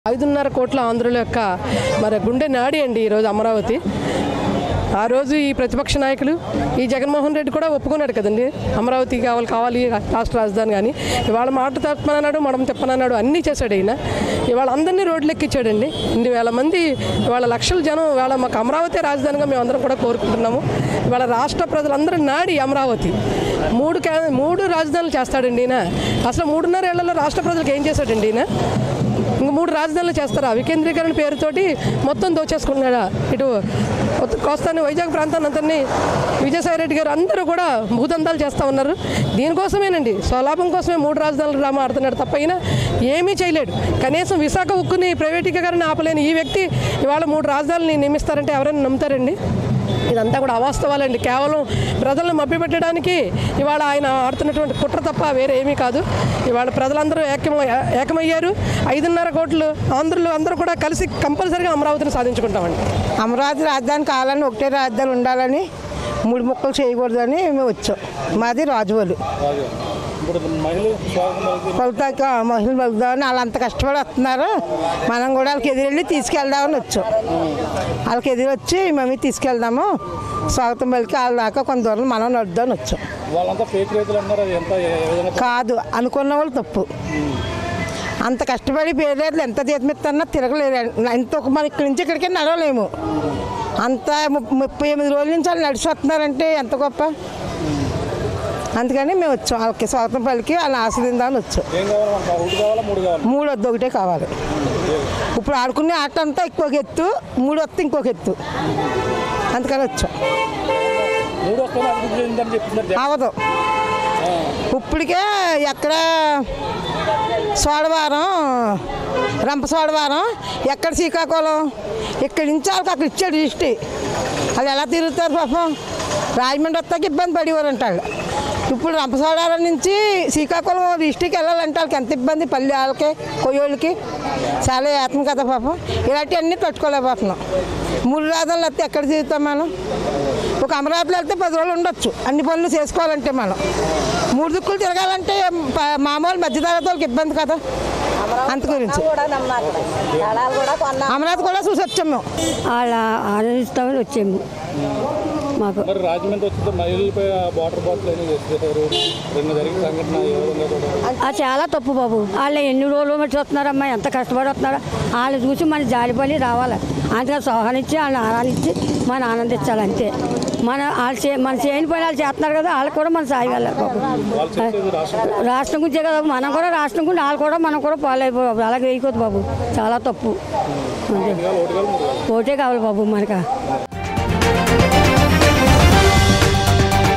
ఐదున్నర కోట్ల ఆంధ్రుల యొక్క మరి గుండె నాడి అండి ఈరోజు అమరావతి ఆ రోజు ఈ ప్రతిపక్ష నాయకులు ఈ జగన్మోహన్ రెడ్డి కూడా ఒప్పుకున్నాడు కదండి అమరావతి కావాలి కావాలి రాష్ట్ర రాజధాని కానీ ఇవాళ మాట తప్పనన్నాడు మడం తిప్పనన్నాడు అన్నీ చేశాడు ఈయన ఇవాళ అందరినీ రోడ్లు ఎక్కించాడండి ఇన్ని వేల మంది ఇవాళ లక్షల జనం ఇవాళ మాకు అమరావతి రాజధానిగా మేము అందరం కూడా కోరుకుంటున్నాము ఇవాళ రాష్ట్ర ప్రజలందరూ నాడి అమరావతి మూడు క్యా మూడు రాజధానులు చేస్తాడండి ఈయన అసలు మూడున్నర ఏళ్లలో రాష్ట్ర ప్రజలకు ఏం చేశాడండి ఈయన ఇంక మూడు రాజధానులు చేస్తారా వికేంద్రీకరణ పేరుతోటి మొత్తం దోచేసుకున్నాడా ఇటు కొత్త- కోస్తాని వైజాగ్ ప్రాంతాన్ని అంతని విజయసాయి రెడ్డి గారు అందరూ కూడా భూదందాలు చేస్తూ ఉన్నారు దీనికోసమేనండి స్వలాభం కోసమే మూడు రాజధానులు డ్రామా ఆడుతున్నాడు తప్ప అయినా ఏమీ చేయలేడు కనీసం విశాఖ ఉక్కుని ప్రైవేటీకరణ ఆపలేని ఈ వ్యక్తి ఇవాళ మూడు రాజధానులు నియమిస్తారంటే ఎవరైనా నమ్ముతారండి ఇదంతా కూడా అవాస్తవాలండి కేవలం ప్రజలను మభ్యపెట్టడానికి ఇవాళ ఆయన ఆడుతున్నటువంటి కుట్ర తప్ప వేరే ఏమీ కాదు ఇవాళ ప్రజలందరూ ఏకమ ఏకమయ్యారు ఐదున్నర కోట్లు ఆంధ్రులు అందరూ కూడా కలిసి కంపల్సరీగా అమరావతిని సాధించుకుంటామండి అమరావతి రాజధాని కావాలని ఒకటే రాజధాని ఉండాలని మూడు ముక్కలు చేయకూడదని మేము వచ్చాం మాది రాజువలు రాజు ఇప్పుడు మహిళలు స్వాగతం పలికి పలుతాక మహిళలు పలుకుదామని వాళ్ళు అంత కష్టపడి వస్తున్నారు మనం కూడా వాళ్ళకి ఎదురెళ్ళి తీసుకెళ్దామని వచ్చాం వాళ్ళకి ఎదురొచ్చి మేము తీసుకెళ్దాము స్వాగతం పలికి వాళ్ళ దాకా కొంత దూరం మనం నడుద్దామని వచ్చాం వాళ్ళంతా ఫేక్ రైతులు అన్నారు అది ఎంత ఏ విధంగా కాదు అనుకున్న వాళ్ళు తప్పు అంత కష్టపడి పేర్లేదు ఎంత జీతం ఇస్తారన్నా తిరగలేరు ఎంత ఒక మన ఇక్కడి నుంచి ఇక్కడికి నడవలేము అంత ము- ముప్పై ఎనిమిది రోజుల నుంచి వాళ్ళు నడిచి వస్తున్నారంటే ఎంత గొప్ప అందుకని మేము వచ్చాం వాళ్ళకి స్వాగతం పలికి వాళ్ళని ఆస్వాదిందామని వచ్చాం ఏం కావాలంట ఒకటి కావాలా మూడు కావాలి మూడు వద్ద ఒకటే కావాలి ఇప్పుడు ఆడుకునే ఆట అంతా ఇంకొక ఎత్తు మూడు వస్తే ఇంకొక ఎత్తు అందుకని వచ్చాం మూడు వస్తాను అభివృద్ధి చెందిందని చెప్తున్నారు జగన్. అవదు ఇప్పటికే ఎక్కడ సోడవారం రంప సోడవారం ఎక్కడ శ్రీకాకుళం ఇక్కడి నుంచి వాళ్ళకి అక్కడ ఇచ్చాడు లిస్టు వాళ్ళు ఎలా తిరుగుతారు పాపం రాజమండ్రి వస్తాక ఇబ్బంది పడేవారు అంటాడు ఇప్పుడు రంపసోడవరం నుంచి శ్రీకాకుళం డిస్టిక్ వెళ్ళాలంటే వాళ్ళకి ఎంత ఇబ్బంది పల్లె వాళ్ళకి కొయ్యోళ్ళకి చాలా ఏతం కదా పాపం ఇలాంటివన్నీ తట్టుకోలేకపోతున్నాం మూడు రాజాలు వస్తే ఎక్కడ తిరుగుతాం మనం ఒక అమరావతిలో వెళ్తే పది రోజులు ఉండొచ్చు అన్ని పనులు చేసుకోవాలంటే మనం మూడు దిక్కులు తిరగాలంటే ప- మామూలు మధ్యతరగతి వాళ్ళకి ఇబ్బంది కదా అంత గురించి అమరావతి కూడా చూసి వచ్చాం మేము వాళ్ళ ఆనందిస్తామని వచ్చాము మాకు మరి రాజమండ్రి వచ్చితే మహిళలపై వాటర్ బాటిల్ అనేది వేసేసారు రెండు జరిగిన సంఘటన ఏ విధంగా చూడాలి అది చాలా తప్పు బాబు వాళ్ళు ఎన్ని రోజులు బట్టి వస్తున్నారమ్మా ఎంత కష్టపడి వస్తున్నారో వాళ్ళు చూసి మన జాలిపడి రావాలి అందుకని సోహనిచ్చి వాళ్ళని ఆరాధించి మనం ఆనందించాలి అంతే మన వాళ్ళు చే మన చేయని పని వాళ్ళు చేస్తున్నారు కదా వాళ్ళకి కూడా మనం సాయి వెళ్ళాలి బాబు వాళ్ళు చెప్పేది రాష్ట్రం రాష్ట్రం గురించే కదా మనం కూడా రాష్ట్రం గురించి వాళ్ళు కూడా మనం కూడా ఫాలో అయిపోయి బాబు అలాగే వేయకూడదు బాబు చాలా తప్పు అంతే ఒకటి కావాలి ఒకటి కావాలి మూడు కావాలి ఓటే కావాలి బాబు మనకు